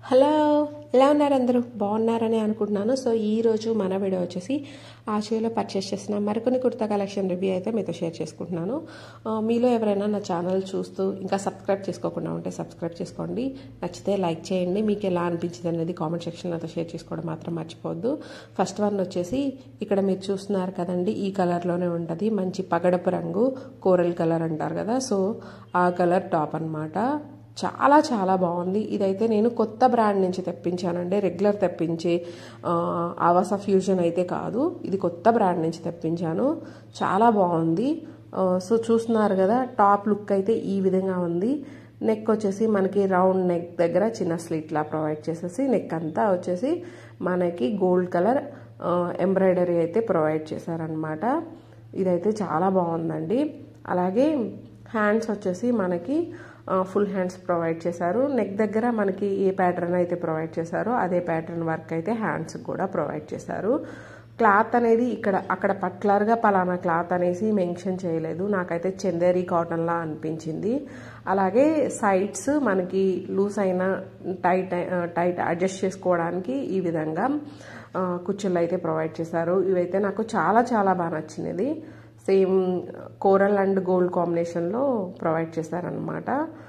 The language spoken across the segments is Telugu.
హలో ఎలా ఉన్నారు అందరూ బాగున్నారని అనుకుంటున్నాను సో ఈ రోజు మన వీడియో వచ్చేసి ఆశయలో పర్చేస్ చేసిన మరికొన్ని కుర్తా కలెక్షన్ రివ్యూ అయితే మీతో షేర్ చేసుకుంటున్నాను ఆ, మీలో ఎవరైనా నా ఛానల్ చూస్తూ ఇంకా సబ్స్క్రైబ్ చేసుకోకుండా ఉంటే సబ్స్క్రైబ్ చేసుకోండి నచ్చితే లైక్ చేయండి మీకు ఎలా అనిపించింది అనేది కామెంట్ సెక్షన్లో నాతో షేర్ చేసుకోవడం మాత్రం మర్చిపోవద్దు ఫస్ట్ వన్ వచ్చేసి ఇక్కడ మీరు చూస్తున్నారు కదండి ఈ కలర్లోనే ఉంటుంది మంచి పగడపు రంగు కోరల్ కలర్ అంటారు కదా సో ఆ కలర్ టాప్ అన్నమాట చాలా చాలా బాగుంది ఇదైతే నేను కొత్త బ్రాండ్ నుంచి తెప్పించానండి రెగ్యులర్ తెప్పించే ఆ, ఆవాస ఫ్యూజన్ అయితే కాదు ఇది కొత్త బ్రాండ్ నుంచి తెప్పించాను చాలా బాగుంది ఆ, సో చూస్తున్నారు కదా టాప్ లుక్ అయితే ఈ విధంగా ఉంది నెక్ వచ్చేసి మనకి రౌండ్ నెక్ దగ్గర చిన్న స్లిట్లా ప్రొవైడ్ చేసేసి నెక్ అంతా వచ్చేసి మనకి గోల్డ్ కలర్ ఎంబ్రాయిడరీ అయితే ప్రొవైడ్ చేశారనమాట ఇదైతే చాలా బాగుందండి అలాగే హ్యాండ్స్ వచ్చేసి మనకి ఫుల్ హ్యాండ్స్ ప్రొవైడ్ చేశారు నెక్ దగ్గర మనకి ఏ ప్యాటర్న్ అయితే ప్రొవైడ్ చేశారో అదే ప్యాటర్న్ వర్క్ అయితే హ్యాండ్స్ కూడా ప్రొవైడ్ చేశారు క్లాత్ అనేది ఇక్కడ అక్కడ పర్టికులర్గా పలానా క్లాత్ అనేసి మెన్షన్ చేయలేదు నాకైతే చందేరి కాటన్లా అనిపించింది అలాగే సైడ్స్ మనకి లూజ్ అయిన టైట్ టైట్ అడ్జస్ట్ చేసుకోవడానికి ఈ విధంగా కుచ్చుళ్ళు అయితే ప్రొవైడ్ చేశారు ఇవైతే నాకు చాలా చాలా బాగా నచ్చినది సేమ్ కోరల్ అండ్ గోల్డ్ కాంబినేషన్లో ప్రొవైడ్ చేశారనమాట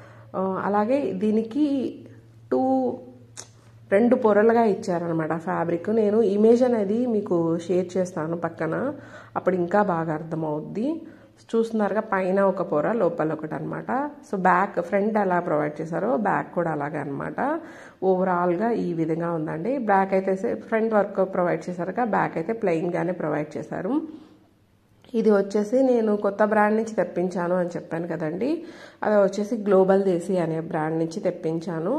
అలాగే దీనికి టూ రెండు పొరలుగా ఇచ్చారనమాట ఫ్యాబ్రిక్ నేను ఇమేజ్ అనేది మీకు షేర్ చేస్తాను పక్కన అప్పుడు ఇంకా బాగా అర్థమవుద్ది చూస్తున్నారుగా పైన ఒక పొర లోపల ఒకటి అనమాట సో బ్యాక్ ఫ్రంట్ ఎలా ప్రొవైడ్ చేశారో బ్యాక్ కూడా అలాగే అనమాట ఓవరాల్గా ఈ విధంగా ఉందండి బ్యాక్ అయితే ఫ్రంట్ వర్క్ ప్రొవైడ్ చేశారుగా బ్యాక్ అయితే ప్లెయిన్గానే ప్రొవైడ్ చేశారు ఇది వచ్చేసి నేను కొత్త బ్రాండ్ నుంచి తెప్పించాను అని చెప్పాను కదండి అది వచ్చేసి గ్లోబల్ దేశీ అనే బ్రాండ్ నుంచి తెప్పించాను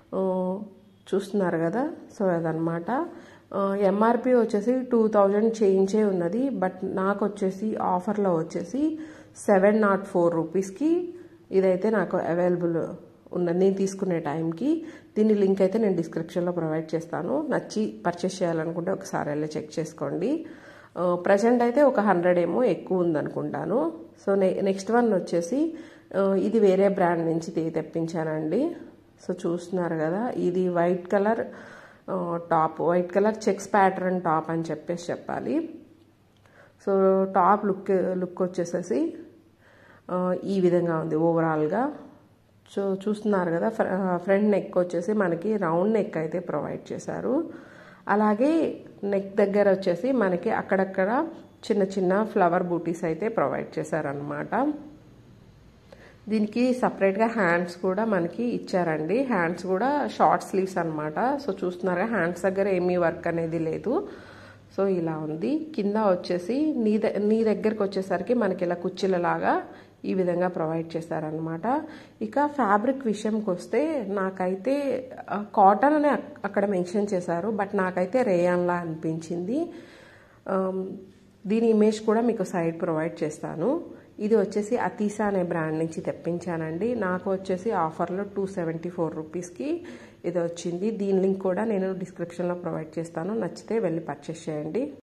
చూస్తున్నారు కదా సో అదనమాట ఎంఆర్పి వచ్చేసి టూ థౌజండ్ చేంజే ఉన్నది బట్ నాకు వచ్చేసి ఆఫర్లో వచ్చేసి సెవెన్ నాట్ ఫోర్ రూపీస్కి ఇదైతే నాకు అవైలబుల్ ఉన్నది నేను తీసుకునే టైంకి దీని లింక్ అయితే నేను డిస్క్రిప్షన్లో ప్రొవైడ్ చేస్తాను నచ్చి పర్చేస్ చేయాలనుకుంటే ఒకసారి వెళ్ళి చెక్ చేసుకోండి ప్రజెంట్ అయితే ఒక హండ్రెడ్ ఏమో ఎక్కువ ఉందనుకుంటాను సో నె నెక్స్ట్ వన్ వచ్చేసి ఇది వేరే బ్రాండ్ నుంచి తెప్పించానండి సో చూస్తున్నారు కదా ఇది white colour top white colour checks pattern top అని చెప్పేసి చెప్పాలి సో టాప్ లుక్ లుక్ వచ్చేసేసి ఈ విధంగా ఉంది ఓవరాల్గా సో చూస్తున్నారు కదా ఫ్రంట్ నెక్ వచ్చేసి మనకి రౌండ్ నెక్ అయితే ప్రొవైడ్ చేశారు అలాగే నెక్ దగ్గర వచ్చేసి మనకి అక్కడక్కడ చిన్న చిన్న ఫ్లవర్ బూటీస్ అయితే ప్రొవైడ్ చేశారనమాట దీనికి సపరేట్గా హ్యాండ్స్ కూడా మనకి ఇచ్చారండి హ్యాండ్స్ కూడా షార్ట్ స్లీవ్స్ అనమాట సో చూస్తున్నారుగా హ్యాండ్స్ దగ్గర ఏమీ వర్క్ అనేది లేదు సో ఇలా ఉంది కింద వచ్చేసి నీ నీ దగ్గరకు వచ్చేసరికి మనకి ఇలా కుర్చీలలాగా ఈ విధంగా ప్రొవైడ్ చేశారనమాట ఇక ఫ్యాబ్రిక్ విషయంకి వస్తే నాకైతే కాటన్ అని అక్కడ మెన్షన్ చేశారు బట్ నాకైతే రేయాన్లా అనిపించింది దీని ఇమేజ్ కూడా మీకు సైడ్ ప్రొవైడ్ చేస్తాను ఇది వచ్చేసి అతీసా అనే బ్రాండ్ నుంచి తెప్పించానండి నాకు వచ్చేసి ఆఫర్లో టూ సెవెంటీ ఫోర్ రూపీస్కి ఇది వచ్చింది దీని లింక్ కూడా నేను డిస్క్రిప్షన్లో ప్రొవైడ్ చేస్తాను నచ్చితే వెళ్ళి పర్చేస్ చేయండి